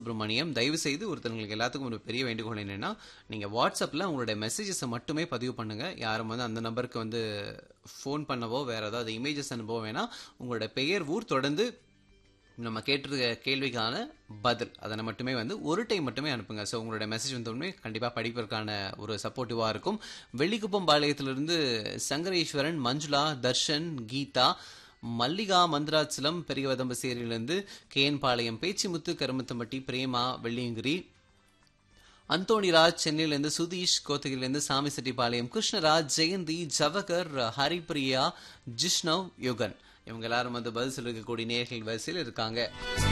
சுப்ரமணியம் தயவு செய்து ஒருத்தங்களுக்கு எல்லாத்துக்கும் ஒரு பெரிய வேண்டுகோள் என்னன்னா நீங்க வாட்ஸ்அப்ல உங்களுடைய மெசேஜஸை மட்டுமே பதிவு பண்ணுங்க யாரும் வந்து அந்த நம்பருக்கு வந்து ஃபோன் பண்ணவோ வேற ஏதாவது இமேஜஸ் அனுப்பவோ வேணாம் உங்களுடைய பெயர் ஊர் தொடர்ந்து நம்ம கேட்டிருக்க கேள்விக்கான பதில் அதனை மட்டுமே வந்து ஒரு டைம் மட்டுமே அனுப்புங்க ஸோ உங்களுடைய மெசேஜ் வந்தோடனே கண்டிப்பாக படிப்பதற்கான ஒரு சப்போர்ட்டிவாக இருக்கும் வெள்ளிக்குப்பம் பாளையத்திலிருந்து சங்கரேஸ்வரன் மஞ்சுளா தர்ஷன் கீதா மல்லிகா மந்திராச்சலம் பெரியவதம்பசேரியிலிருந்து கேஎன் பாளையம் பேச்சிமுத்து கருமத்தம்பட்டி பிரேமா வெள்ளியங்கிரி அந்தோணிராஜ் சென்னையிலேருந்து சுதீஷ் கோத்தகிரிலேருந்து சாமிசெட்டிப்பாளையம் கிருஷ்ணராஜ் ஜெயந்தி ஜவகர் ஹரிப்பிரியா ஜிஷ்ணவ் யுகன் இவங்க எல்லாரும் வந்து பதில் சொல்லிருக்கக்கூடிய நேர்கள் வரிசையில் இருக்காங்க